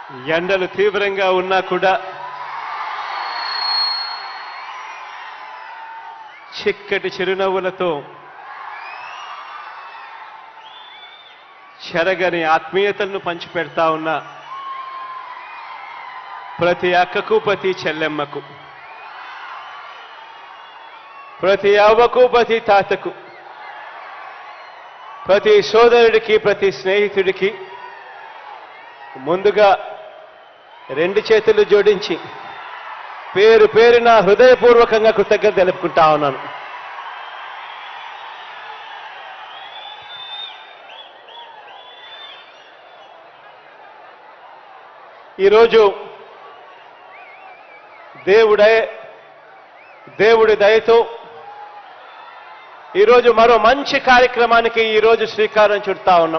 ఎండలు తీవ్రంగా ఉన్నా కూడా చిక్కటి చిరునవ్వులతో చెరగని ఆత్మీయతలను పంచిపెడతా ఉన్న ప్రతి అక్కకు ప్రతి చెల్లెమ్మకు ప్రతి అవ్వకు ప్రతి తాతకు ప్రతి సోదరుడికి ప్రతి స్నేహితుడికి ముందుగా రెండు చేతులు జోడించి పేరు పేరున హృదయపూర్వకంగా కృతజ్ఞత తెలుపుకుంటా ఉన్నాను ఈరోజు దేవుడే దేవుడి దయతో ఈరోజు మరో మంచి కార్యక్రమానికి ఈరోజు శ్రీకారం చుడతా ఉన్నాం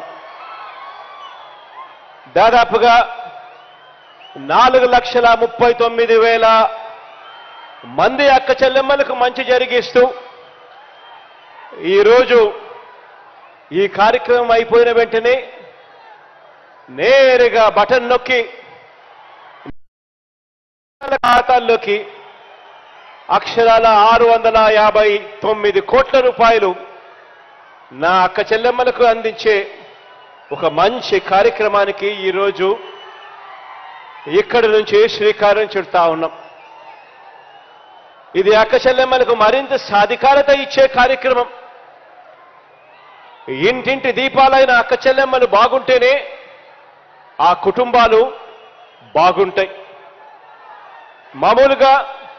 దాదాపుగా నాలుగు లక్షల ముప్పై తొమ్మిది వేల మంది అక్క చెల్లెమ్మలకు మంచి జరిగిస్తూ ఈరోజు ఈ కార్యక్రమం అయిపోయిన వెంటనే నేరుగా బటన్ నొక్కి ఖాతాల్లోకి అక్షరాల ఆరు వందల యాభై తొమ్మిది కోట్ల రూపాయలు నా అక్క చెల్లెమ్మలకు అందించే ఒక మంచి కార్యక్రమానికి ఈరోజు ఇక్కడి నుంచి శ్రీకారం చుడతా ఉన్నాం ఇది అక్క చెల్లెమ్మలకు మరింత సాధికారత ఇచ్చే కార్యక్రమం ఇంటింటి దీపాలైన అక్క చెల్లెమ్మలు బాగుంటేనే ఆ కుటుంబాలు బాగుంటాయి మామూలుగా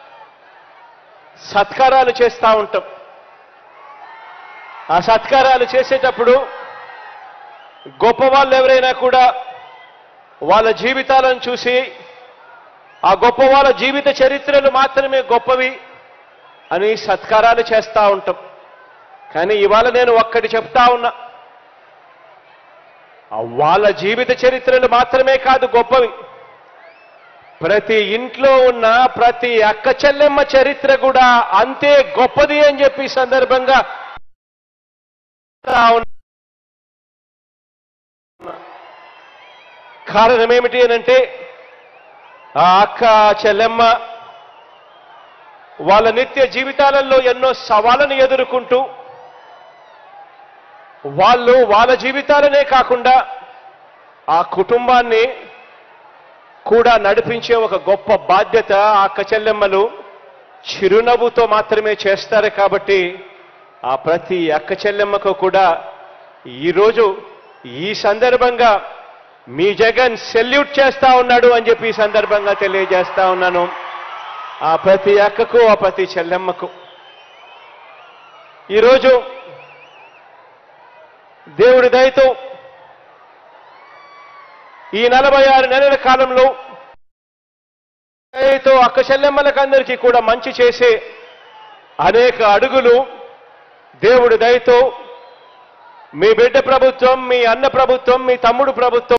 సత్కారాలు చేస్తూ ఉంటాం ఆ సత్కారాలు చేసేటప్పుడు గొప్ప వాళ్ళు ఎవరైనా కూడా వాళ్ళ జీవితాలను చూసి ఆ గొప్ప వాళ్ళ జీవిత చరిత్రలు మాత్రమే గొప్పవి అని సత్కారాలు చేస్తూ ఉంటాం కానీ ఇవాళ నేను ఒక్కటి చెప్తా ఉన్నా ఆ వాళ్ళ జీవిత చరిత్రలు మాత్రమే కాదు గొప్పవి ప్రతి ఇంట్లో ఉన్న ప్రతి అక్క చెల్లెమ్మ చరిత్ర కూడా అంతే గొప్పది అని చెప్పి ఈ సందర్భంగా కారణం ఏమిటి అనంటే ఆ అక్క చెల్లెమ్మ వాళ్ళ నిత్య జీవితాలలో ఎన్నో సవాళ్ళను ఎదుర్కొంటూ వాళ్ళు వాళ్ళ జీవితాలనే కాకుండా ఆ కుటుంబాన్ని కూడా నడిపించే ఒక గొప్ప బాధ్యత ఆ అక్క చెల్లెమ్మలు చిరునవ్వుతో మాత్రమే చేస్తారు కాబట్టి ఆ ప్రతి అక్క చెల్లెమ్మకు కూడా ఈరోజు ఈ సందర్భంగా మీ జగన్ సెల్యూట్ చేస్తా ఉన్నాడు అని చెప్పి ఈ సందర్భంగా తెలియజేస్తా ఉన్నాను ఆ ప్రతి అక్కకు ఆ ప్రతి చెల్లెమ్మకు ఈరోజు దేవుడి దయతో ఈ నలభై ఆరు నెలల కాలంలో దయతో అక్క చెల్లెమ్మలకు అందరికీ కూడా మంచి చేసే అనేక అడుగులు దేవుడి దయతో మీ బిడ్డ ప్రభుత్వం మీ అన్న ప్రభుత్వం మీ తమ్ముడు ప్రభుత్వం